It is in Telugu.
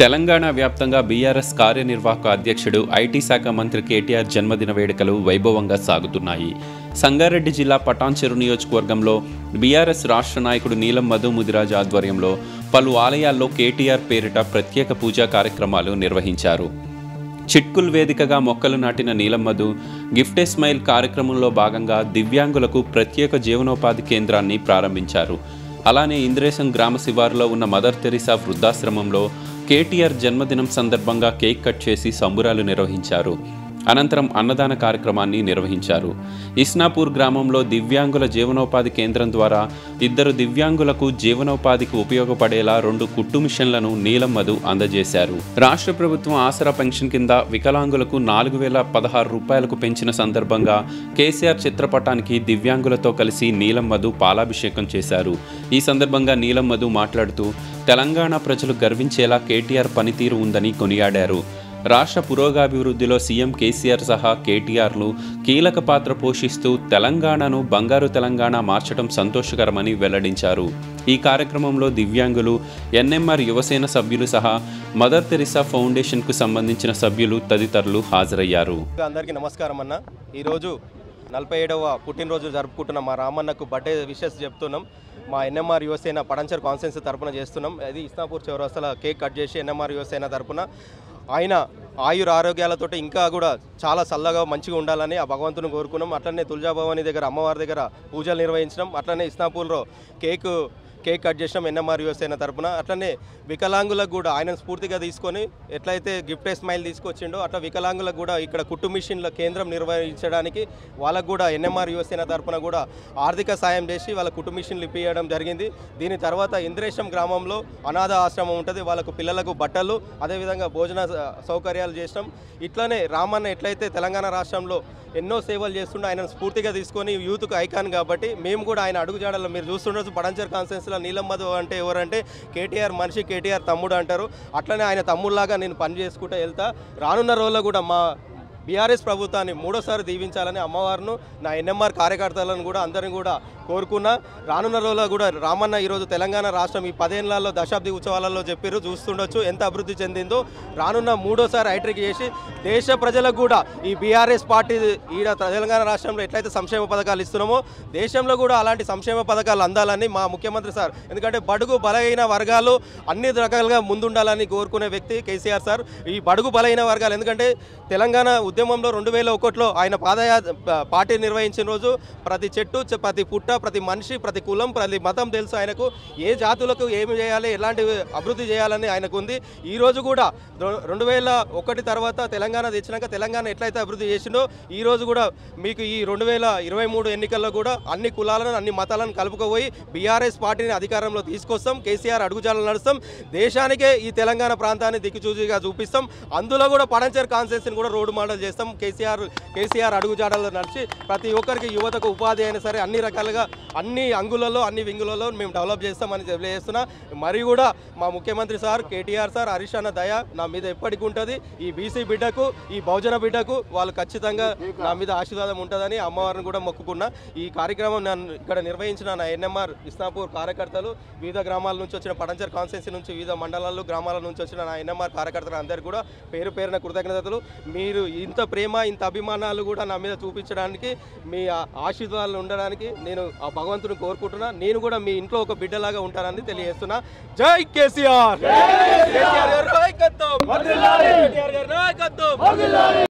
తెలంగాణ వ్యాప్తంగా బీఆర్ఎస్ కార్యనిర్వాహక అధ్యక్షుడు ఐటీ శాఖ మంత్రి కేటీఆర్ జన్మదిన వేడుకలు వైభవంగా సాగుతున్నాయి సంగారెడ్డి జిల్లా పటాన్చెరు నియోజకవర్గంలో బీఆర్ఎస్ రాష్ట్ర నాయకుడు నీలం మధు ముదిరాజ్ ఆధ్వర్యంలో పలు ఆలయాల్లో కేటీఆర్ పేరిట ప్రత్యేక పూజా కార్యక్రమాలు నిర్వహించారు చిట్కుల్ వేదికగా మొక్కలు నాటిన నీలమ్మధు గిఫ్టే స్మైల్ కార్యక్రమంలో భాగంగా దివ్యాంగులకు ప్రత్యేక జీవనోపాధి కేంద్రాన్ని ప్రారంభించారు అలానే ఇంద్రేశం గ్రామ శివారులో ఉన్న మదర్ తెరిసా వృద్ధాశ్రమంలో కేటీఆర్ జన్మదినం సందర్భంగా కేక్ కట్ చేసి సంబురాలు నిర్వహించారు అనంతరం అన్నదాన కార్యక్రమాన్ని నిర్వహించారు ఇస్నాపూర్ గ్రామంలో దివ్యాంగుల జీవనోపాధి కేంద్రం ద్వారా ఇద్దరు దివ్యాంగులకు జీవనోపాధికి ఉపయోగపడేలా రెండు కుట్టు మిషన్లను నీలం మధు అందజేశారు రాష్ట్ర ప్రభుత్వం ఆసరా పెన్షన్ కింద వికలాంగులకు నాలుగు వేల పదహారు రూపాయలకు పెంచిన సందర్భంగా కేసీఆర్ చిత్రపటానికి దివ్యాంగులతో కలిసి నీలం మధు పాలాభిషేకం చేశారు ఈ సందర్భంగా నీలం మధు మాట్లాడుతూ తెలంగాణ ప్రజలు గర్వించేలా కేటీఆర్ పనితీరు ఉందని కొనియాడారు రాష్ట్ర పురోగాభివృద్ధిలో సీఎం కేసీఆర్ సహా కేటీఆర్లు కీలక పాత్ర పోషిస్తూ తెలంగాణను బంగారు తెలంగాణ మార్చడం సంతోషకరమని వెల్లడించారు ఈ కార్యక్రమంలో దివ్యాంగులు ఎన్ఎంఆర్ యువసేన సభ్యులు సహా మదర్ తెరిసా ఫౌండేషన్కు సంబంధించిన సభ్యులు తదితరులు హాజరయ్యారు అందరికీ నమస్కారం అన్న ఈరోజు నలభై ఏడవ పుట్టినరోజు జరుపుకుంటున్న మా రామన్నకు బర్త్డే విషెస్ చెప్తున్నాం మా ఎన్ఎంఆర్ యువసేన పడంచర్ కాన్సెన్స్ తరపున చేస్తున్నాం అది ఇస్నాపూర్ చౌరస్తాల కేక్ కట్ చేసి ఎన్ఎంఆర్ యువసేన తరపున ఆయన ఆయుర ఆరోగ్యాలతో ఇంకా కూడా చాలా చల్లగా మంచిగా ఉండాలని ఆ భగవంతుని కోరుకున్నాం అట్లనే తులజాభవాని దగ్గర అమ్మవారి దగ్గర పూజలు నిర్వహించడం అట్లనే ఇస్నాపూర్లో కేక్ కేక్ కట్ చేసినాం ఎన్ఎంఆర్ యువసేన తరపున అట్లనే వికలాంగులకు కూడా ఆయన స్ఫూర్తిగా తీసుకొని ఎట్లయితే గిఫ్ట్ స్మైల్ తీసుకొచ్చిండో అట్లా వికలాంగులకు కూడా ఇక్కడ కుట్టు మిషన్ల కేంద్రం నిర్వహించడానికి వాళ్ళకు కూడా ఎన్ఎంఆర్ యువసేన తరపున కూడా ఆర్థిక సాయం చేసి వాళ్ళ కుట్టు మిషన్లు ఇప్పించడం జరిగింది దీని తర్వాత ఇంద్రేశం గ్రామంలో అనాథ ఆశ్రమం ఉంటుంది వాళ్ళకు పిల్లలకు బట్టలు అదేవిధంగా భోజన స- సౌకర్యాలు చేసినాం ఇట్లనే రామన్న ఎట్లయితే తెలంగాణ రాష్ట్రంలో ఎన్నో సేవలు చేస్తుండే ఆయన స్ఫూర్తిగా తీసుకొని యూత్కు ఐకాన్ కాబట్టి మేము కూడా ఆయన అడుగుజాడల్లో మీరు చూస్తుండొచ్చు పడంచర్ కాన్ఫరెన్స్లో నీలం మధు అంటే ఎవరంటే కేటీఆర్ మనిషి కేటీఆర్ తమ్ముడు అంటారు అట్లనే ఆయన తమ్ముళ్ళలాగా నేను పని చేసుకుంటూ వెళ్తా రానున్న రోజుల్లో కూడా మా బీఆర్ఎస్ ప్రభుత్వాన్ని మూడోసారి దీవించాలని అమ్మవారిను నా ఎన్ఎంఆర్ కార్యకర్తలను కూడా అందరిని కూడా కోరుకున్నా రానున్న రోజుల్లో కూడా రామన్న ఈరోజు తెలంగాణ రాష్ట్రం ఈ పదేళ్లలో దశాబ్ది ఉత్సవాలలో చెప్పారు చూస్తుండొచ్చు ఎంత అభివృద్ధి చెందిందో రానున్న మూడోసారి హైట్రిక్ చేసి దేశ ప్రజలకు కూడా ఈ బీఆర్ఎస్ పార్టీ ఈడ తెలంగాణ రాష్ట్రంలో ఎట్లయితే సంక్షేమ పథకాలు ఇస్తున్నామో దేశంలో కూడా అలాంటి సంక్షేమ పథకాలు అందాలని మా ముఖ్యమంత్రి సార్ ఎందుకంటే బడుగు బలహీన వర్గాలు అన్ని రకాలుగా ముందుండాలని కోరుకునే వ్యక్తి కేసీఆర్ సార్ ఈ బడుగు బలహీన వర్గాలు ఎందుకంటే తెలంగాణ ఉద్యమంలో రెండు వేల ఒకటిలో ఆయన పాదయాత్ర పార్టీ నిర్వహించిన రోజు ప్రతి చెట్టు చె- ప్రతి పుట్ట ప్రతి మనిషి ప్రతి కులం ప్రతి మతం తెలుసు ఆయనకు ఏ జాతులకు ఏమి చేయాలి ఎలాంటి అభివృద్ధి చేయాలని ఆయనకు ఉంది ఈ రోజు కూడా రె- రెండు వేల ఒకటి తర్వాత తెలంగాణ తెచ్చినాక తెలంగాణ ఎట్లయితే అభివృద్ధి చేసిండో ఈ రోజు కూడా మీకు ఈ రెండు వేల ఇరవై మూడు ఎన్నికల్లో కూడా అన్ని కులాలను అన్ని మతాలను కలుపుకోపోయి బీఆర్ఎస్ పార్టీని అధికారంలో తీసుకొస్తాం కేసీఆర్ అడుగుజాలను నడుస్తాం దేశానికే ఈ తెలంగాణ ప్రాంతాన్ని దిక్కుచూచిగా చూపిస్తాం అందులో కూడా పడంచర్ కాన్సెన్స్ని కూడా రోడ్డు మోడల్ చేస్తాం కేసీఆర్ కేసీఆర్ అడుగుజాడల్లో నడిచి ప్రతి ఒక్కరికి యువతకు ఉపాధి అయినా సరే అన్ని రకాలుగా అన్ని అంగులలో అన్ని వింగులలో మేము డెవలప్ చేస్తామని తెలియజేస్తున్నా మరియు కూడా మా ముఖ్యమంత్రి సార్ కేటీఆర్ సార్ హరీష్ అన్న దయ నా మీద ఎప్పటికీ ఉంటుంది ఈ బీసీ బిడ్డకు ఈ బహుజన బిడ్డకు వాళ్ళు ఖచ్చితంగా నా మీద ఆశీర్వాదం ఉంటుందని అమ్మవారిని కూడా మొక్కుకున్నా ఈ కార్యక్రమం నన్ను ఇక్కడ నిర్వహించిన నా ఎన్ఎంఆర్ ఇస్నాపూర్ కార్యకర్తలు వివిధ గ్రామాల నుంచి వచ్చిన పడంచర్ కాన్స్టిట్యున్సీ నుంచి వివిధ మండలాలు గ్రామాల నుంచి వచ్చిన నా ఎన్ఎంఆర్ కార్యకర్తలు అందరికీ కూడా పేరు పేరున కృతజ్ఞతలు మీరు ఇంత ప్రేమ ఇంత అభిమానాలు కూడా నా మీద చూపించడానికి మీ ఆ- ఆశీర్వాదాలు ఉండడానికి నేను ఆ భగవంతుని కోరుకుంటున్నా నేను కూడా మీ ఇంట్లో ఒక బిడ్డలాగా ఉంటానని తెలియజేస్తున్నా జై కేసీఆర్ కేసీఆర్ గారి నాయకత్వం కేటీఆర్ గారి నాయకత్వం